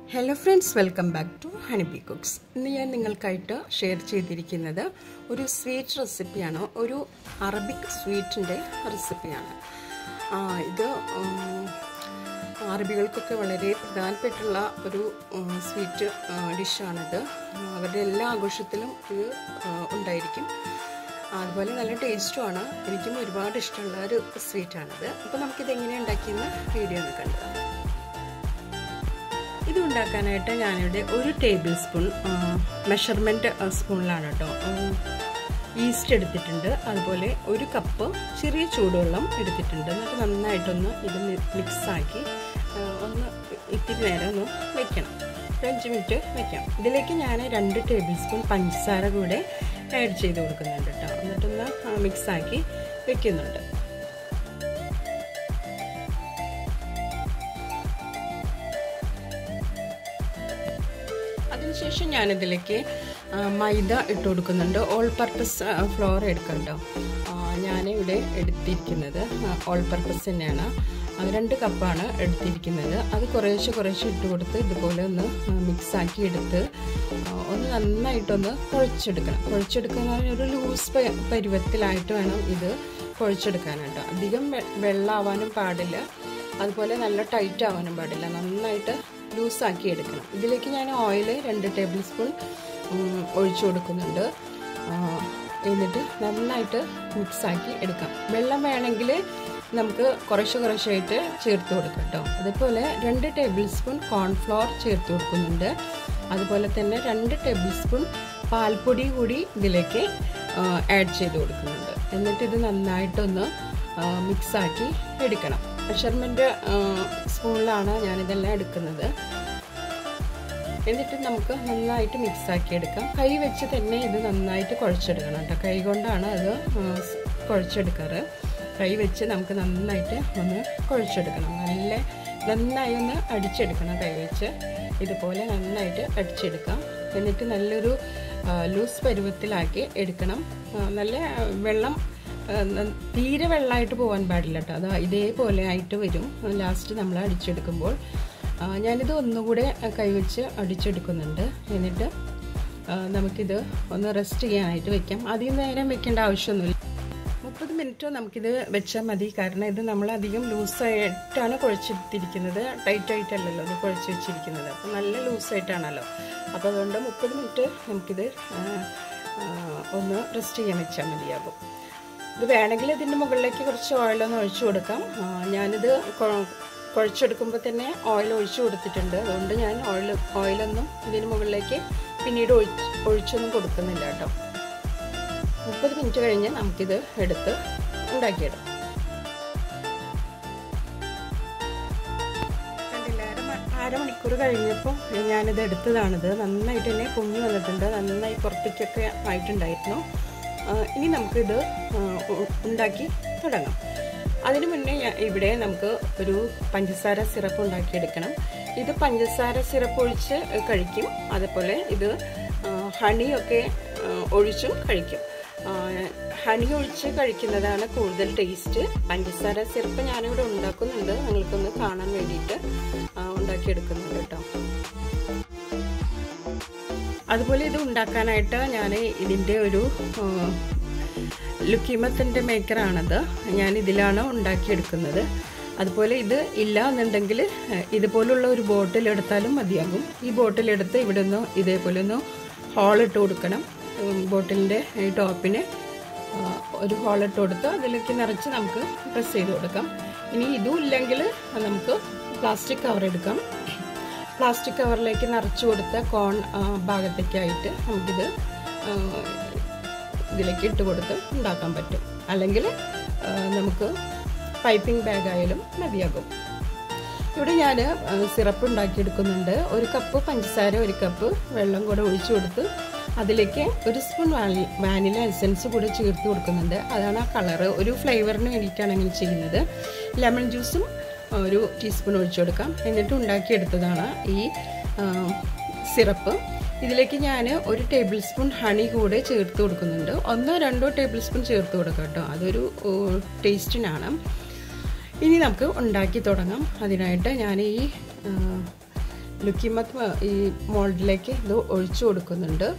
hello friends welcome back to Honeybee Cooks ഇന്ന് ഞാൻ നിങ്ങൾക്കായിട്ട് share ചെയ്തിരിക്കുന്നത് ഒരു സ്വീറ്റ് റെസിപ്പിയാണ് ഒരു അറബിക് സ്വീറ്റിൻ്റെ റെസിപ്പിയാണ് ആ, ഇത് ഉം, അറബികൾക്കൊക്കെ വളരെ പ്രധാനപ്പെട്ടുള്ള ഒരു ഉം, സ്വീറ്റ് ആ, ഡിഷാണിത് അവരുടെ എല്ലാ ആഘോഷത്തിലും ഇത് ആ, ഉണ്ടായിരിക്കും അതുപോലെ നല്ല ടേസ്റ്റുമാണ് എനിക്കും ഒരുപാട് ഇഷ്ടമുള്ള ഒരു സ്വീറ്റാണിത് അപ്പോൾ നമുക്കിത് എങ്ങനെയാണ് ഉണ്ടാക്കിയെന്ന് വീഡിയോ ഒന്ന് കണ്ടതാണ് ഇത് ഉണ്ടാക്കാനായിട്ട് ഞാനിവിടെ ഒരു ടേബിൾ സ്പൂൺ മെഷർമെൻറ്റ് സ്പൂണിലാണ് കേട്ടോ ഈസ്റ്റ് എടുത്തിട്ടുണ്ട് അതുപോലെ ഒരു കപ്പ് ചെറിയ ചൂടുവെള്ളം എടുത്തിട്ടുണ്ട് എന്നിട്ട് നന്നായിട്ടൊന്ന് ഇത് മിക്സാക്കി ഒന്ന് ഇത്തിരി നേരം ഒന്ന് വെക്കണം ഒരു അഞ്ച് മിനിറ്റ് വെക്കാം ഇതിലേക്ക് ഞാൻ രണ്ട് ടേബിൾ സ്പൂൺ പഞ്ചസാര കൂടെ ആഡ് ചെയ്ത് കൊടുക്കുന്നുണ്ട് കേട്ടോ എന്നിട്ടൊന്ന് മിക്സാക്കി വെക്കുന്നുണ്ട് അതിനുശേഷം ഞാനിതിലേക്ക് മൈദ ഇട്ട് കൊടുക്കുന്നുണ്ട് ഓൾ പർപ്പസ് ഫ്ലോർ എടുക്കണ്ടോ ഞാനിവിടെ എടുത്തിരിക്കുന്നത് ഓൾ പർപ്പസ് തന്നെയാണ് രണ്ട് കപ്പാണ് എടുത്തിരിക്കുന്നത് അത് കുറേശ്ശെ കുറേശ്ശെ ഇട്ട് കൊടുത്ത് ഇതുപോലെ ഒന്ന് മിക്സാക്കി എടുത്ത് ഒന്ന് നന്നായിട്ടൊന്ന് കുഴച്ചെടുക്കണം കുഴച്ചെടുക്കുന്ന ഒരു ലൂസ് പരുവത്തിലായിട്ട് വേണം ഇത് കുഴച്ചെടുക്കാനായിട്ട് അധികം വെള്ളമാവാനും പാടില്ല അതുപോലെ നല്ല ടൈറ്റ് ആവാനും പാടില്ല നന്നായിട്ട് ലൂസാക്കി എടുക്കണം ഇതിലേക്ക് ഞാൻ ഓയിൽ രണ്ട് ടേബിൾ സ്പൂൺ ഒഴിച്ചു കൊടുക്കുന്നുണ്ട് എന്നിട്ട് നന്നായിട്ട് മിക്സാക്കി എടുക്കാം വെള്ളം വേണമെങ്കിൽ നമുക്ക് കുറേശ്ശെ കുറേശ്ശായിട്ട് ചേർത്ത് കൊടുക്കാം കേട്ടോ അതുപോലെ രണ്ട് ടേബിൾ സ്പൂൺ കോൺഫ്ലോർ ചേർത്ത് കൊടുക്കുന്നുണ്ട് അതുപോലെ തന്നെ രണ്ട് ടേബിൾ സ്പൂൺ പാൽപ്പൊടി കൂടി ഇതിലേക്ക് ആഡ് ചെയ്ത് കൊടുക്കുന്നുണ്ട് എന്നിട്ട് ഇത് നന്നായിട്ടൊന്ന് മിക്സാക്കി എടുക്കണം മെഷർമെൻറ്റ് സ്പൂണിലാണ് ഞാനിതെല്ലാം എടുക്കുന്നത് എന്നിട്ട് നമുക്ക് നന്നായിട്ട് മിക്സാക്കി എടുക്കാം കൈ വെച്ച് തന്നെ ഇത് നന്നായിട്ട് കുഴച്ചെടുക്കണം കേട്ടോ കൈ കൊണ്ടാണ് അത് കുഴച്ചെടുക്കാറ് കൈ വെച്ച് നമുക്ക് നന്നായിട്ട് ഒന്ന് കുഴച്ചെടുക്കണം നല്ല നന്നായി ഒന്ന് അടിച്ചെടുക്കണം കൈ വെച്ച് ഇതുപോലെ നന്നായിട്ട് അടിച്ചെടുക്കാം എന്നിട്ട് നല്ലൊരു ലൂസ് പരുവത്തിലാക്കി എടുക്കണം നല്ല വെള്ളം തീരെ വെള്ളമായിട്ട് പോകാൻ പാടില്ല കേട്ടോ അത് ഇതേപോലെ ആയിട്ട് വരും ലാസ്റ്റ് നമ്മൾ അടിച്ചെടുക്കുമ്പോൾ ഞാനിത് ഒന്നുകൂടെ കൈവച്ച് അടിച്ചെടുക്കുന്നുണ്ട് എന്നിട്ട് നമുക്കിത് ഒന്ന് റെസ്റ്റ് ചെയ്യാനായിട്ട് വെക്കാം അധികം നേരം വെക്കേണ്ട ആവശ്യമൊന്നുമില്ല മുപ്പത് മിനിറ്റ് നമുക്കിത് വെച്ചാൽ മതി കാരണം ഇത് നമ്മൾ അധികം ലൂസായിട്ടാണ് കുഴച്ചെടുത്തിരിക്കുന്നത് ടൈറ്റ് ആയിട്ടല്ലല്ലോ ഇത് കുഴച്ച് വെച്ചിരിക്കുന്നത് അപ്പോൾ നല്ല ലൂസായിട്ടാണല്ലോ അപ്പോൾ അതുകൊണ്ട് മുപ്പത് മിനിറ്റ് നമുക്കിത് ഒന്ന് റെസ്റ്റ് ചെയ്യാൻ വെച്ചാൽ മതിയാകും ഇത് വേണമെങ്കിൽ ഇതിൻ്റെ മുകളിലേക്ക് കുറച്ച് ഓയിലൊന്ന് ഒഴിച്ചു കൊടുക്കാം ഞാനിത് കുഴച്ചെടുക്കുമ്പോൾ തന്നെ ഓയിൽ ഒഴിച്ചു കൊടുത്തിട്ടുണ്ട് അതുകൊണ്ട് ഞാൻ ഓയിൽ ഓയിലൊന്നും ഇതിന് മുകളിലേക്ക് പിന്നീട് ഒഴിച്ച് ഒഴിച്ചൊന്നും കൊടുക്കുന്നില്ല കേട്ടോ മുപ്പത് മിനിറ്റ് കഴിഞ്ഞ് നമുക്കിത് എടുത്ത് ഉണ്ടാക്കിയിടാം കണ്ടില്ല അരമണിക്കൂർ കഴിഞ്ഞപ്പോൾ ഞാനിത് എടുത്തതാണിത് നന്നായിട്ട് തന്നെ പൊങ്ങി വന്നിട്ടുണ്ട് നന്നായി പുറത്തേക്കൊക്കെ ആയിട്ടുണ്ടായിരുന്നു ഇനി നമുക്കിത് ഉണ്ടാക്കി തുടങ്ങാം അതിനു മുന്നേ ഇവിടെ നമുക്ക് ഒരു പഞ്ചസാര സിറപ്പ് ഉണ്ടാക്കിയെടുക്കണം ഇത് പഞ്ചസാര സിറപ്പ് ഒഴിച്ച് കഴിക്കും അതുപോലെ ഇത് ഹണിയൊക്കെ ഒഴിച്ചും കഴിക്കും ഹണി ഒഴിച്ച് കഴിക്കുന്നതാണ് കൂടുതൽ ടേസ്റ്റ് പഞ്ചസാര സിറപ്പ് ഞാനിവിടെ ഉണ്ടാക്കുന്നുണ്ട് നിങ്ങൾക്കൊന്ന് കാണാൻ വേണ്ടിയിട്ട് ഉണ്ടാക്കിയെടുക്കുന്നുണ്ട് കേട്ടോ അതുപോലെ ഇത് ഉണ്ടാക്കാനായിട്ട് ഞാൻ ഇതിൻ്റെ ഒരു ലുക്കീമത്തിൻ്റെ മേക്കറാണത് ഞാൻ ഇതിലാണ് ഉണ്ടാക്കിയെടുക്കുന്നത് അതുപോലെ ഇത് ഇല്ല എന്നുണ്ടെങ്കിൽ ഇതുപോലുള്ള ഒരു ബോട്ടിൽ എടുത്താലും മതിയാകും ഈ ബോട്ടിൽ എടുത്ത് ഇവിടെ ഒന്ന് ഇതേപോലെ ഒന്ന് ഹോൾ ഇട്ട് കൊടുക്കണം ബോട്ടിലിൻ്റെ ഈ ടോപ്പിന് ഒരു ഹോൾ ഇട്ട് കൊടുത്ത് അതിലേക്ക് നിറച്ച് നമുക്ക് പ്രസ് ചെയ്ത് കൊടുക്കാം ഇനി ഇതും ഇല്ലെങ്കിൽ നമുക്ക് പ്ലാസ്റ്റിക് കവർ എടുക്കാം പ്ലാസ്റ്റിക് കവറിലേക്ക് നിറച്ചു കൊടുത്ത കോൺ ഭാഗത്തേക്കായിട്ട് നമുക്കിത് ഇതിലേക്ക് ഇട്ട് കൊടുത്ത് ഉണ്ടാക്കാൻ പറ്റും അല്ലെങ്കിൽ നമുക്ക് പൈപ്പിംഗ് ബാഗ് ആയാലും മതിയാകും ഇവിടെ ഞാൻ സിറപ്പ് ഉണ്ടാക്കിയെടുക്കുന്നുണ്ട് ഒരു കപ്പ് പഞ്ചസാര ഒരു കപ്പ് വെള്ളം കൂടെ ഒഴിച്ചു കൊടുത്ത് അതിലേക്ക് ഒരു സ്പൂൺ വാനി വാനില എസൻസ് കൂടെ ചേർത്ത് കൊടുക്കുന്നുണ്ട് അതാണ് ആ കളറ് ഒരു ഫ്ലേവറിന് വേണ്ടിയിട്ടാണ് അങ്ങനെ ചെയ്യുന്നത് ലെമൺ ജ്യൂസും ഒരു ടീസ്പൂൺ ഒഴിച്ചു കൊടുക്കാം എന്നിട്ട് ഉണ്ടാക്കിയെടുത്തതാണ് ഈ സിറപ്പ് ഇതിലേക്ക് ഞാൻ ഒരു ടേബിൾ സ്പൂൺ ഹണി കൂടെ ചേർത്ത് കൊടുക്കുന്നുണ്ട് ഒന്നോ രണ്ടോ ടേബിൾ സ്പൂൺ ചേർത്ത് കൊടുക്കാം കേട്ടോ അതൊരു ടേസ്റ്റിനാണ് ഇനി നമുക്ക് ഉണ്ടാക്കി തുടങ്ങാം അതിനായിട്ട് ഞാൻ ഈ ലുക്കിമത്ത് ഈ മോൾഡിലേക്ക് ഇത് ഒഴിച്ചു കൊടുക്കുന്നുണ്ട്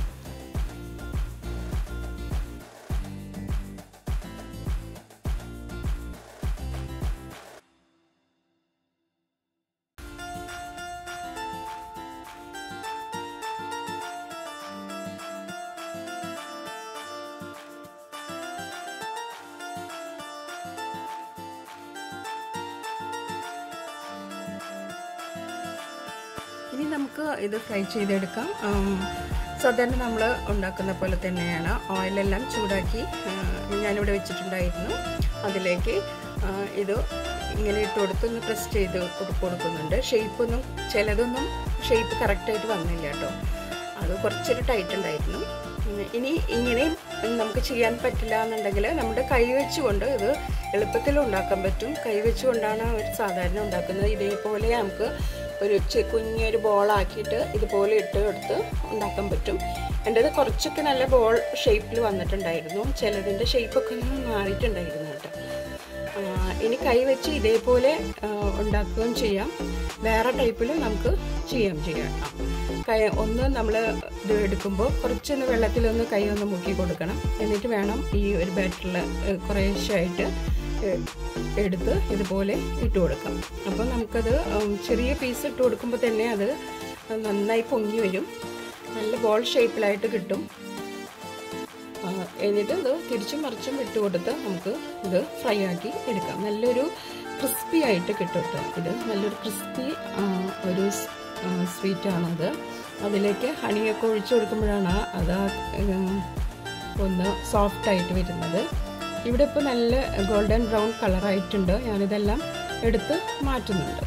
ഇനി നമുക്ക് ഇത് ഫ്രൈ ചെയ്തെടുക്കാം സാധാരണ നമ്മൾ ഉണ്ടാക്കുന്ന പോലെ തന്നെയാണ് ഓയിലെല്ലാം ചൂടാക്കി ഞാനിവിടെ വെച്ചിട്ടുണ്ടായിരുന്നു അതിലേക്ക് ഇത് ഇങ്ങനെ ഇട്ട് കൊടുത്ത് ഒന്ന് പ്രസ് ചെയ്ത് കൊടുക്കുന്നുണ്ട് ഷേപ്പൊന്നും ചിലതൊന്നും ഷേപ്പ് കറക്റ്റായിട്ട് വന്നില്ല കേട്ടോ അത് കുറച്ചൊരു ടൈറ്റ് ഉണ്ടായിരുന്നു ഇനി ഇങ്ങനെയും നമുക്ക് ചെയ്യാൻ പറ്റില്ല എന്നുണ്ടെങ്കിൽ നമ്മുടെ കൈ വെച്ചുകൊണ്ട് ഇത് എളുപ്പത്തിൽ ഉണ്ടാക്കാൻ പറ്റും കൈ വെച്ചുകൊണ്ടാണ് അവർ സാധാരണ ഉണ്ടാക്കുന്നത് ഇതേപോലെ നമുക്ക് ഒരു കുഞ്ഞൊരു ബോളാക്കിയിട്ട് ഇതുപോലെ ഇട്ട് കൊടുത്ത് ഉണ്ടാക്കാൻ പറ്റും എൻ്റേത് കുറച്ചൊക്കെ നല്ല ബോൾ ഷേപ്പിൽ വന്നിട്ടുണ്ടായിരുന്നു ചിലതിൻ്റെ ഷേപ്പൊക്കെ ഒന്ന് മാറിയിട്ടുണ്ടായിരുന്നു കേട്ടോ ഇനി കൈ വെച്ച് ഇതേപോലെ ഉണ്ടാക്കുകയും ചെയ്യാം വേറെ ടൈപ്പിൽ നമുക്ക് ചെയ്യാം ചെയ്യാം കൈ ഒന്ന് നമ്മൾ ഇത് എടുക്കുമ്പോൾ കുറച്ചൊന്ന് വെള്ളത്തിലൊന്ന് കൈ ഒന്ന് മുക്കി കൊടുക്കണം എന്നിട്ട് വേണം ഈ ഒരു ബാറ്ററിൽ കുറേശ്ശായിട്ട് എടുത്ത് ഇതുപോലെ ഇട്ട് കൊടുക്കാം അപ്പോൾ നമുക്കത് ചെറിയ പീസ് ഇട്ട് കൊടുക്കുമ്പോൾ തന്നെ അത് നന്നായി പൊങ്ങി വരും നല്ല ബോൾ ഷേപ്പിലായിട്ട് കിട്ടും എന്നിട്ട് ഇത് തിരിച്ചും മറിച്ചും ഇട്ട് കൊടുത്ത് നമുക്ക് ഇത് ഫ്രൈ ആക്കി എടുക്കാം നല്ലൊരു ക്രിസ്പി ആയിട്ട് കിട്ടും കേട്ടോ ഇത് നല്ലൊരു ക്രിസ്പി ഒരു സ്വീറ്റാണത് അതിലേക്ക് ഹണിയൊക്കെ ഒഴിച്ചു കൊടുക്കുമ്പോഴാണ് അത് ഒന്ന് സോഫ്റ്റായിട്ട് വരുന്നത് ഇവിടെ ഇപ്പോൾ നല്ല ഗോൾഡൻ ബ്രൗൺ കളറായിട്ടുണ്ട് ഞാനിതെല്ലാം എടുത്ത് മാറ്റുന്നുണ്ട്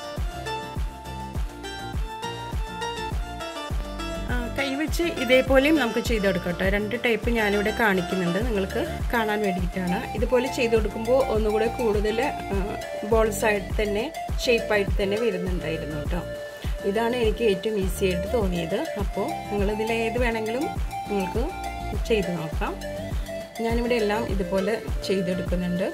കൈവച്ച് ഇതേപോലെയും നമുക്ക് ചെയ്തെടുക്കട്ടെ രണ്ട് ടൈപ്പ് ഞാനിവിടെ കാണിക്കുന്നുണ്ട് നിങ്ങൾക്ക് കാണാൻ വേണ്ടിയിട്ടാണ് ഇതുപോലെ ചെയ്ത് കൊടുക്കുമ്പോൾ ഒന്നുകൂടെ കൂടുതൽ ബോൾസായിട്ട് തന്നെ ഷേപ്പായിട്ട് തന്നെ വരുന്നുണ്ടായിരുന്നു കേട്ടോ ഇതാണ് എനിക്ക് ഏറ്റവും ഈസി ആയിട്ട് തോന്നിയത് അപ്പോൾ നിങ്ങളിതിൽ ഏത് വേണമെങ്കിലും നിങ്ങൾക്ക് ചെയ്ത് നോക്കാം ഞാനിവിടെ എല്ലാം ഇതുപോലെ ചെയ്തെടുക്കുന്നുണ്ട്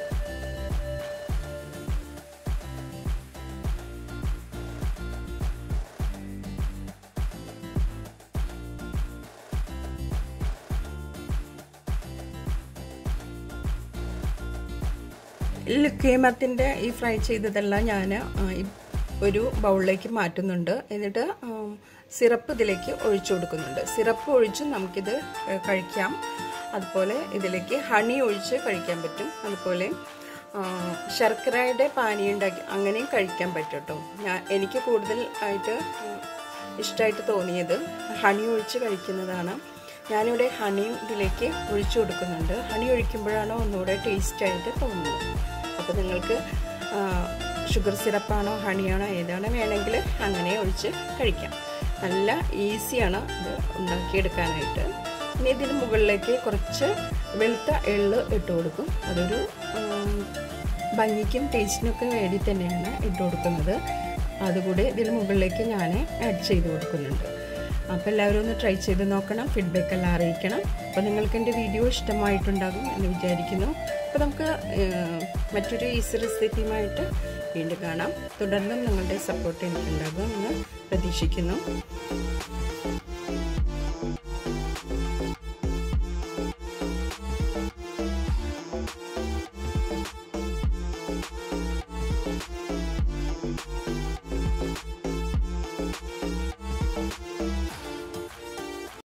ലുക്കേമത്തിൻ്റെ ഈ ഫ്രൈ ചെയ്തതെല്ലാം ഞാൻ ഒരു ബൗളിലേക്ക് മാറ്റുന്നുണ്ട് എന്നിട്ട് സിറപ്പ് ഇതിലേക്ക് ഒഴിച്ചു കൊടുക്കുന്നുണ്ട് സിറപ്പ് ഒഴിച്ച് നമുക്കിത് കഴിക്കാം അതുപോലെ ഇതിലേക്ക് ഹണി ഒഴിച്ച് കഴിക്കാൻ പറ്റും അതുപോലെ ശർക്കരയുടെ പാനി ഉണ്ടാക്കി അങ്ങനെയും കഴിക്കാൻ പറ്റും കേട്ടോ ഞാൻ എനിക്ക് കൂടുതൽ ആയിട്ട് ഇഷ്ടമായിട്ട് തോന്നിയത് ഹണി ഒഴിച്ച് കഴിക്കുന്നതാണ് ഞാനിവിടെ ഹണിയും ഇതിലേക്ക് ഒഴിച്ചു കൊടുക്കുന്നുണ്ട് ഹണി ഒഴിക്കുമ്പോഴാണ് ഒന്നുകൂടെ ടേസ്റ്റായിട്ട് തോന്നുന്നത് അപ്പോൾ നിങ്ങൾക്ക് ഷുഗർ സിറപ്പാണോ ഹണിയാണോ ഏതാണോ വേണമെങ്കിൽ അങ്ങനെ ഒഴിച്ച് കഴിക്കാം നല്ല ഈസിയാണ് ഇത് ഉണ്ടാക്കിയെടുക്കാനായിട്ട് ഇനി ഇതിന് മുകളിലേക്ക് കുറച്ച് വെളുത്ത എള്ള് ഇട്ട് കൊടുക്കും അതൊരു ഭംഗിക്കും ടേസ്റ്റിനൊക്കെ വേണ്ടി തന്നെയാണ് ഇട്ട് കൊടുക്കുന്നത് അതുകൂടി ഇതിന് മുകളിലേക്ക് ഞാൻ ആഡ് ചെയ്ത് കൊടുക്കുന്നുണ്ട് അപ്പോൾ എല്ലാവരും ഒന്ന് ട്രൈ ചെയ്ത് നോക്കണം ഫീഡ്ബാക്ക് എല്ലാം അറിയിക്കണം അപ്പോൾ നിങ്ങൾക്ക് എൻ്റെ വീഡിയോ ഇഷ്ടമായിട്ടുണ്ടാകും എന്ന് വിചാരിക്കുന്നു അപ്പോൾ നമുക്ക് മറ്റൊരു ഈസി റെസിപ്പിയുമായിട്ട് വീണ്ടും കാണാം തുടർന്നും നിങ്ങളുടെ സപ്പോർട്ട് എനിക്കുണ്ടാകും എന്ന് പ്രതീക്ഷിക്കുന്നു